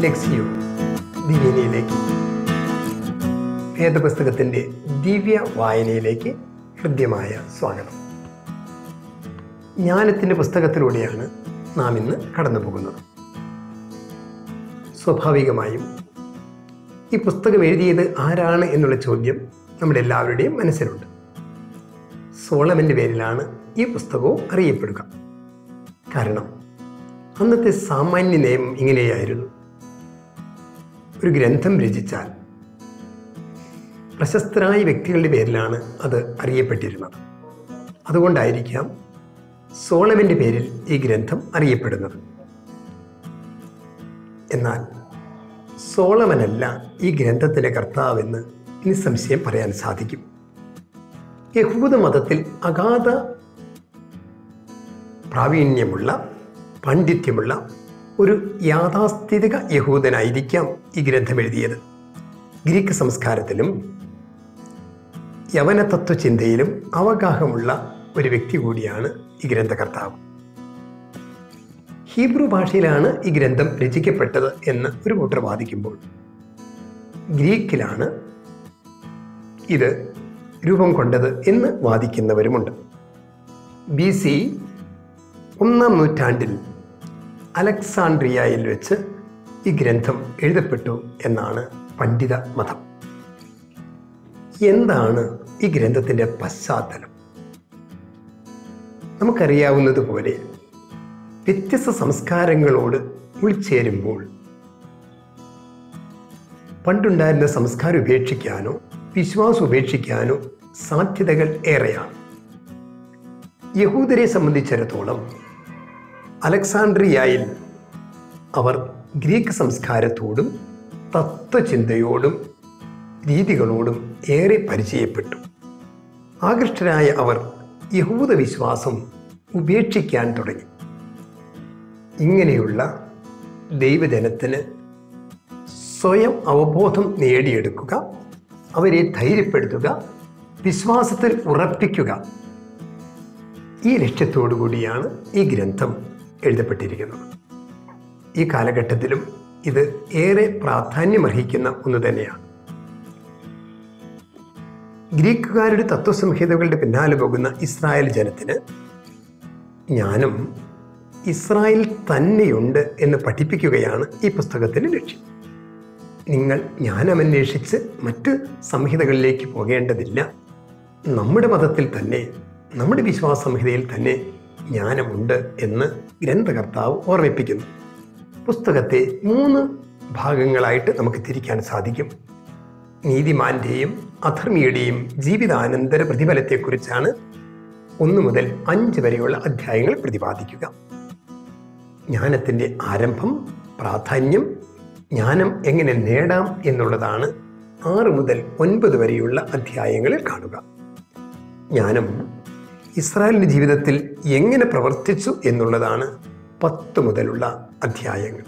ലെക്സിയോ ദിവ്യനയിലേക്ക് വേദപുസ്തകത്തിൻ്റെ ദിവ്യ വായനയിലേക്ക് ഹൃദ്യമായ സ്വാഗതം ജ്ഞാനത്തിൻ്റെ പുസ്തകത്തിലൂടെയാണ് നാം ഇന്ന് കടന്നു പോകുന്നത് സ്വാഭാവികമായും ഈ പുസ്തകം എഴുതിയത് ആരാണ് എന്നുള്ള ചോദ്യം നമ്മുടെ എല്ലാവരുടെയും മനസ്സിലുണ്ട് സോളമൻ്റെ പേരിലാണ് ഈ പുസ്തകവും അറിയപ്പെടുക കാരണം അന്നത്തെ സാമാന്യ നിയമം ഇങ്ങനെയായിരുന്നു ഒരു ഗ്രന്ഥം രചിച്ചാൽ പ്രശസ്തരായ വ്യക്തികളുടെ പേരിലാണ് അത് അറിയപ്പെട്ടിരുന്നത് അതുകൊണ്ടായിരിക്കാം സോളമൻ്റെ പേരിൽ ഈ ഗ്രന്ഥം അറിയപ്പെടുന്നത് എന്നാൽ സോളമനല്ല ഈ ഗ്രന്ഥത്തിൻ്റെ കർത്താവെന്ന് നിസ്സംശയം പറയാൻ സാധിക്കും യഹൂദ മതത്തിൽ അഗാധ പ്രാവീണ്യമുള്ള പാണ്ഡിത്യമുള്ള ഒരു യാഥാസ്ഥിതിക യഹൂദനായിരിക്കാം ഈ ഗ്രന്ഥം എഴുതിയത് ഗ്രീക്ക് സംസ്കാരത്തിലും യവന തത്വചിന്തയിലും അവഗാഹമുള്ള ഒരു വ്യക്തി കൂടിയാണ് ഈ ഗ്രന്ഥകർത്താവ് ഹീബ്രു ഭാഷയിലാണ് ഈ ഗ്രന്ഥം രചിക്കപ്പെട്ടത് എന്ന് ഒരു കൂട്ടർ വാദിക്കുമ്പോൾ ഗ്രീക്കിലാണ് ഇത് രൂപം കൊണ്ടത് എന്ന് വാദിക്കുന്നവരുമുണ്ട് ബി സി ഒന്നാം നൂറ്റാണ്ടിൽ അലക്സാണ്ട്രിയയിൽ വെച്ച് ഈ ഗ്രന്ഥം എഴുതപ്പെട്ടു എന്നാണ് പണ്ഡിത മതം എന്താണ് ഈ ഗ്രന്ഥത്തിൻ്റെ പശ്ചാത്തലം നമുക്കറിയാവുന്നതുപോലെ വ്യത്യസ്ത സംസ്കാരങ്ങളോട് ഉൾച്ചേരുമ്പോൾ പണ്ടുണ്ടായിരുന്ന സംസ്കാരം ഉപേക്ഷിക്കാനോ വിശ്വാസം ഉപേക്ഷിക്കാനോ സാധ്യതകൾ ഏറെയാണ് യഹൂദരെ സംബന്ധിച്ചിടത്തോളം അലക്സാണ്ട്രിയയിൽ അവർ ഗ്രീക്ക് സംസ്കാരത്തോടും തത്വചിന്തയോടും രീതികളോടും ഏറെ പരിചയപ്പെട്ടു ആകൃഷ്ടരായ അവർ യഹൂദ വിശ്വാസം ഉപേക്ഷിക്കാൻ തുടങ്ങി ഇങ്ങനെയുള്ള ദൈവജനത്തിന് സ്വയം അവബോധം നേടിയെടുക്കുക അവരെ ധൈര്യപ്പെടുത്തുക വിശ്വാസത്തിൽ ഉറപ്പിക്കുക ഈ ലക്ഷ്യത്തോടു കൂടിയാണ് ഈ ഗ്രന്ഥം എഴുതപ്പെട്ടിരിക്കുന്നത് ഈ കാലഘട്ടത്തിലും ഇത് ഏറെ പ്രാധാന്യമർഹിക്കുന്ന ഒന്ന് തന്നെയാണ് ഗ്രീക്കുകാരുടെ തത്വസംഹിതകളുടെ പിന്നാലെ പോകുന്ന ഇസ്രായേൽ ജനത്തിന് ജ്ഞാനം ഇസ്രായേൽ തന്നെയുണ്ട് എന്ന് പഠിപ്പിക്കുകയാണ് ഈ പുസ്തകത്തിൻ്റെ ലക്ഷ്യം നിങ്ങൾ ജ്ഞാനമന്വേഷിച്ച് മറ്റ് സംഹിതകളിലേക്ക് പോകേണ്ടതില്ല നമ്മുടെ മതത്തിൽ തന്നെ നമ്മുടെ വിശ്വാസ സംഹിതയിൽ തന്നെ ജ്ഞാനമുണ്ട് എന്ന് ഗ്രന്ഥകർത്താവ് ഓർമ്മിപ്പിക്കുന്നു പുസ്തകത്തെ മൂന്ന് ഭാഗങ്ങളായിട്ട് നമുക്ക് തിരിക്കാൻ സാധിക്കും നീതിമാന്റെയും അധർമ്മിയുടെയും ജീവിതാനന്തര പ്രതിഫലത്തെക്കുറിച്ചാണ് ഒന്ന് മുതൽ അഞ്ച് വരെയുള്ള അധ്യായങ്ങൾ പ്രതിപാദിക്കുക ജ്ഞാനത്തിൻ്റെ ആരംഭം പ്രാധാന്യം ജ്ഞാനം എങ്ങനെ നേടാം എന്നുള്ളതാണ് ആറ് മുതൽ ഒൻപത് വരെയുള്ള അധ്യായങ്ങളിൽ കാണുക ജ്ഞാനം ഇസ്രായേലിൻ്റെ ജീവിതത്തിൽ എങ്ങനെ പ്രവർത്തിച്ചു എന്നുള്ളതാണ് പത്ത് മുതലുള്ള അധ്യായങ്ങൾ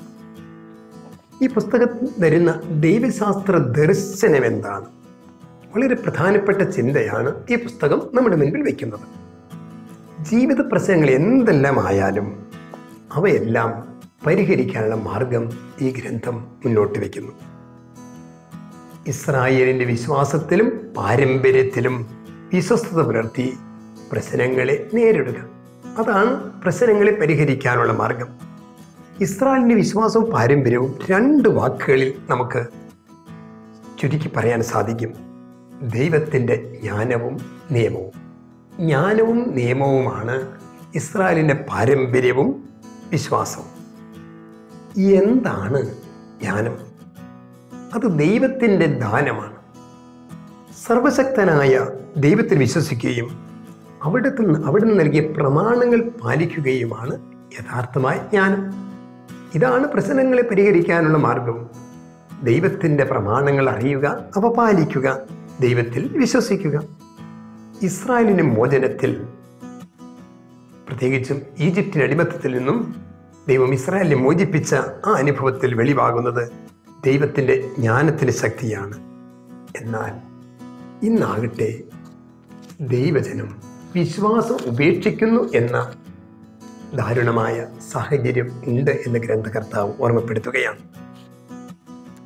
ഈ പുസ്തകം തരുന്ന ദൈവശാസ്ത്ര ദർശനം എന്താണ് വളരെ പ്രധാനപ്പെട്ട ചിന്തയാണ് ഈ പുസ്തകം നമ്മുടെ മുൻപിൽ വയ്ക്കുന്നത് ജീവിത പ്രശ്നങ്ങൾ എന്തെല്ലാം ആയാലും അവയെല്ലാം പരിഹരിക്കാനുള്ള മാർഗം ഈ ഗ്രന്ഥം മുന്നോട്ട് വയ്ക്കുന്നു ഇസ്രായേലിൻ്റെ വിശ്വാസത്തിലും പാരമ്പര്യത്തിലും വിശ്വസ്തത പുലർത്തി പ്രശ്നങ്ങളെ നേരിടുക അതാണ് പ്രശ്നങ്ങളെ പരിഹരിക്കാനുള്ള മാർഗം ഇസ്രായേലിൻ്റെ വിശ്വാസവും പാരമ്പര്യവും രണ്ട് വാക്കുകളിൽ നമുക്ക് ചുരുക്കി പറയാൻ സാധിക്കും ദൈവത്തിൻ്റെ ജ്ഞാനവും നിയമവും ജ്ഞാനവും നിയമവുമാണ് ഇസ്രായേലിൻ്റെ പാരമ്പര്യവും വിശ്വാസവും എന്താണ് ജ്ഞാനം അത് ദൈവത്തിൻ്റെ ദാനമാണ് സർവശക്തനായ ദൈവത്തിൽ വിശ്വസിക്കുകയും അവിടുത്തെ അവിടുന്ന് നൽകിയ പ്രമാണങ്ങൾ പാലിക്കുകയുമാണ് യഥാർത്ഥമായ ജ്ഞാനം ഇതാണ് പ്രശ്നങ്ങളെ പരിഹരിക്കാനുള്ള മാർഗം ദൈവത്തിൻ്റെ പ്രമാണങ്ങൾ അറിയുക അവ പാലിക്കുക ദൈവത്തിൽ വിശ്വസിക്കുക ഇസ്രായേലിൻ്റെ മോചനത്തിൽ പ്രത്യേകിച്ചും ഈജിപ്തിൻ്റെ അടിമത്തത്തിൽ നിന്നും ദൈവം ഇസ്രായേലിനെ മോചിപ്പിച്ച ആ അനുഭവത്തിൽ വെളിവാകുന്നത് ദൈവത്തിൻ്റെ ജ്ഞാനത്തിൻ്റെ ശക്തിയാണ് എന്നാൽ ഇന്നാകട്ടെ ദൈവജനം വിശ്വാസം ഉപേക്ഷിക്കുന്നു എന്ന ദാരുണമായ സാഹചര്യം ഉണ്ട് എന്ന് ഗ്രന്ഥകർത്താവ് ഓർമ്മപ്പെടുത്തുകയാണ്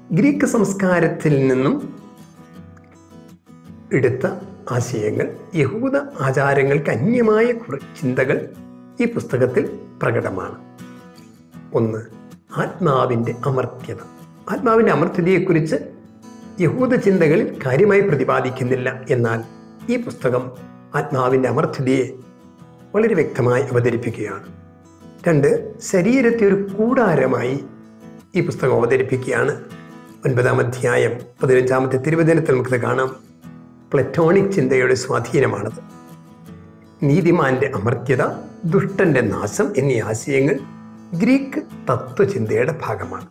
ഗ്രീക്ക് സംസ്കാരത്തിൽ നിന്നും എടുത്ത ആശയങ്ങൾ യഹൂദ ആചാരങ്ങൾക്ക് അന്യമായ കുറേ ചിന്തകൾ ഈ പുസ്തകത്തിൽ പ്രകടമാണ് ഒന്ന് ആത്മാവിൻ്റെ അമർത്യത ആത്മാവിൻ്റെ അമർത്യതയെക്കുറിച്ച് യഹൂദ ചിന്തകളിൽ കാര്യമായി പ്രതിപാദിക്കുന്നില്ല എന്നാൽ ഈ പുസ്തകം ആത്മാവിൻ്റെ അമർത്യതയെ വളരെ വ്യക്തമായി അവതരിപ്പിക്കുകയാണ് രണ്ട് ശരീരത്തെ ഒരു കൂടാരമായി ഈ പുസ്തകം അവതരിപ്പിക്കുകയാണ് ഒൻപതാം അധ്യായം പതിനഞ്ചാമത്തെ തിരുവചനത്തിൽ നമുക്കത് കാണാം പ്ലറ്റോണിക് ചിന്തയുടെ സ്വാധീനമാണത് നീതിമാന്റെ അമർത്യത ദുഷ്ടന്റെ നാശം എന്നീ ആശയങ്ങൾ ഗ്രീക്ക് തത്വചിന്തയുടെ ഭാഗമാണ്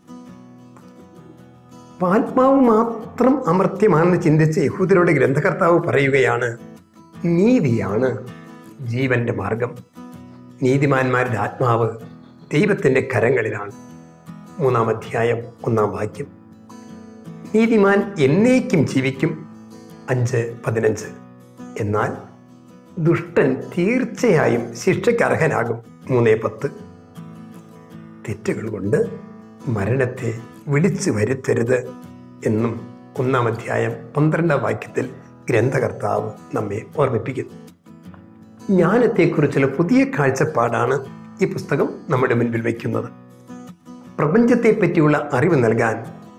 അപ്പൊ ആത്മാവ് മാത്രം അമർത്യമാണെന്ന് ചിന്തിച്ച യഹൂദരുടെ ഗ്രന്ഥകർത്താവ് പറയുകയാണ് നീതിയാണ് ജീവന്റെ മാർഗം നീതിമാന്മാരുടെ ആത്മാവ് ദൈവത്തിൻ്റെ കരങ്ങളിലാണ് മൂന്നാം അധ്യായം ഒന്നാം വാക്യം നീതിമാൻ എന്നേക്കും ജീവിക്കും അഞ്ച് പതിനഞ്ച് എന്നാൽ ദുഷ്ടൻ തീർച്ചയായും ശിക്ഷയ്ക്ക് അർഹനാകും മൂന്നേ പത്ത് തെറ്റുകൾ കൊണ്ട് മരണത്തെ വിളിച്ചു വരുത്തരുത് എന്നും ഒന്നാം അധ്യായം പന്ത്രണ്ടാം വാക്യത്തിൽ ഗ്രന്ഥകർത്താവ് നമ്മെ ഓർമ്മിപ്പിക്കുന്നു ജ്ഞാനത്തെക്കുറിച്ചുള്ള പുതിയ കാഴ്ചപ്പാടാണ് ഈ പുസ്തകം നമ്മുടെ മുൻപിൽ വയ്ക്കുന്നത് പ്രപഞ്ചത്തെ പറ്റിയുള്ള അറിവ് നൽകാൻ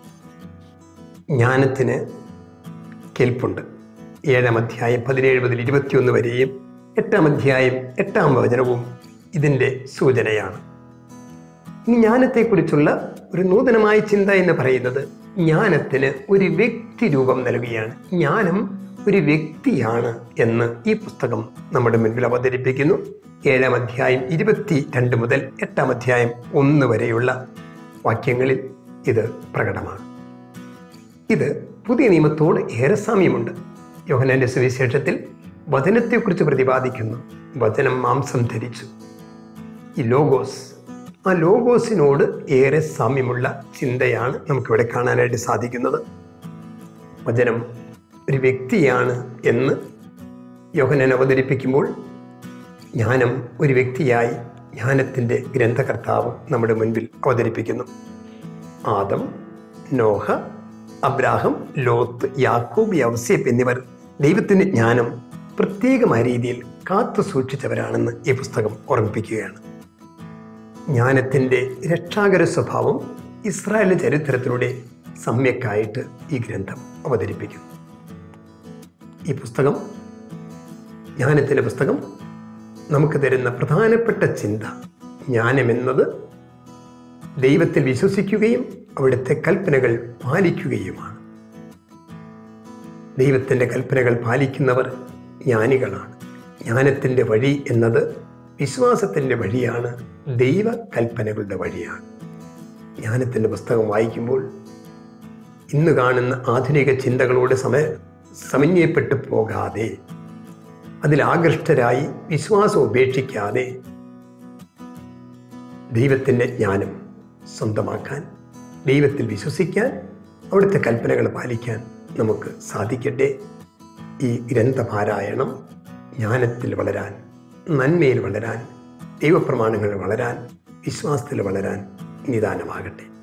ജ്ഞാനത്തിന് കേൾപ്പുണ്ട് ഏഴാം അധ്യായം പതിനേഴ് മുതൽ ഇരുപത്തിയൊന്ന് വരെയും എട്ടാം അധ്യായം എട്ടാം വചനവും ഇതിൻ്റെ സൂചനയാണ് ഈ ജ്ഞാനത്തെക്കുറിച്ചുള്ള ഒരു നൂതനമായ ചിന്ത എന്ന് പറയുന്നത് ജ്ഞാനത്തിന് ഒരു വ്യക്തി രൂപം നൽകുകയാണ് ജ്ഞാനം ഒരു വ്യക്തിയാണ് എന്ന് ഈ പുസ്തകം നമ്മുടെ മുൻപിൽ അവതരിപ്പിക്കുന്നു ഏഴാം അധ്യായം ഇരുപത്തി രണ്ട് മുതൽ എട്ടാം അധ്യായം ഒന്ന് വരെയുള്ള വാക്യങ്ങളിൽ ഇത് പ്രകടമാണ് ഇത് പുതിയ നിയമത്തോട് ഏറെ സാമ്യമുണ്ട് യോഹനാന്റെ സുവിശേഷത്തിൽ വചനത്തെക്കുറിച്ച് പ്രതിപാദിക്കുന്നു വചനം മാംസം ധരിച്ചു ഈ ലോഗോസ് ആ ലോഗോസിനോട് ഏറെ സാമ്യമുള്ള ചിന്തയാണ് നമുക്കിവിടെ കാണാനായിട്ട് സാധിക്കുന്നത് വചനം ഒരു വ്യക്തിയാണ് എന്ന് യോഹനൻ അവതരിപ്പിക്കുമ്പോൾ ജ്ഞാനം ഒരു വ്യക്തിയായി ജ്ഞാനത്തിൻ്റെ ഗ്രന്ഥകർത്താവ് നമ്മുടെ മുൻപിൽ അവതരിപ്പിക്കുന്നു ആദം നോഹ അബ്രാഹം ലോത്ത് യാക്കൂബ് യവസേപ്പ് എന്നിവർ ദൈവത്തിൻ്റെ ജ്ഞാനം പ്രത്യേകമായ രീതിയിൽ കാത്തു സൂക്ഷിച്ചവരാണെന്ന് ഈ പുസ്തകം ഓർമ്മിപ്പിക്കുകയാണ് ജ്ഞാനത്തിൻ്റെ രക്ഷാകര സ്വഭാവം ഇസ്രായേലിന്റെ ചരിത്രത്തിലൂടെ സമ്യക്കായിട്ട് ഈ ഗ്രന്ഥം അവതരിപ്പിക്കുന്നു ഈ പുസ്തകം ജ്ഞാനത്തിൻ്റെ പുസ്തകം നമുക്ക് തരുന്ന പ്രധാനപ്പെട്ട ചിന്ത ജ്ഞാനമെന്നത് ദൈവത്തിൽ വിശ്വസിക്കുകയും അവിടുത്തെ കൽപ്പനകൾ പാലിക്കുകയുമാണ് ദൈവത്തിൻ്റെ കൽപ്പനകൾ പാലിക്കുന്നവർ ജ്ഞാനികളാണ് ജ്ഞാനത്തിൻ്റെ വഴി എന്നത് വിശ്വാസത്തിൻ്റെ വഴിയാണ് ദൈവ കൽപ്പനകളുടെ വഴിയാണ് ജ്ഞാനത്തിൻ്റെ പുസ്തകം വായിക്കുമ്പോൾ ഇന്ന് കാണുന്ന ആധുനിക ചിന്തകളോട് സമ സമന്വയപ്പെട്ടു പോകാതെ അതിൽ ആകൃഷ്ടരായി വിശ്വാസം ഉപേക്ഷിക്കാതെ ദൈവത്തിൻ്റെ ജ്ഞാനം സ്വന്തമാക്കാൻ ദൈവത്തിൽ വിശ്വസിക്കാൻ അവിടുത്തെ കൽപ്പനകൾ പാലിക്കാൻ നമുക്ക് സാധിക്കട്ടെ ഈ ഗ്രന്ഥപാരായണം ജ്ഞാനത്തിൽ വളരാൻ നന്മയിൽ വളരാൻ ദൈവപ്രമാണങ്ങളിൽ വളരാൻ വിശ്വാസത്തിൽ വളരാൻ നിദാനമാകട്ടെ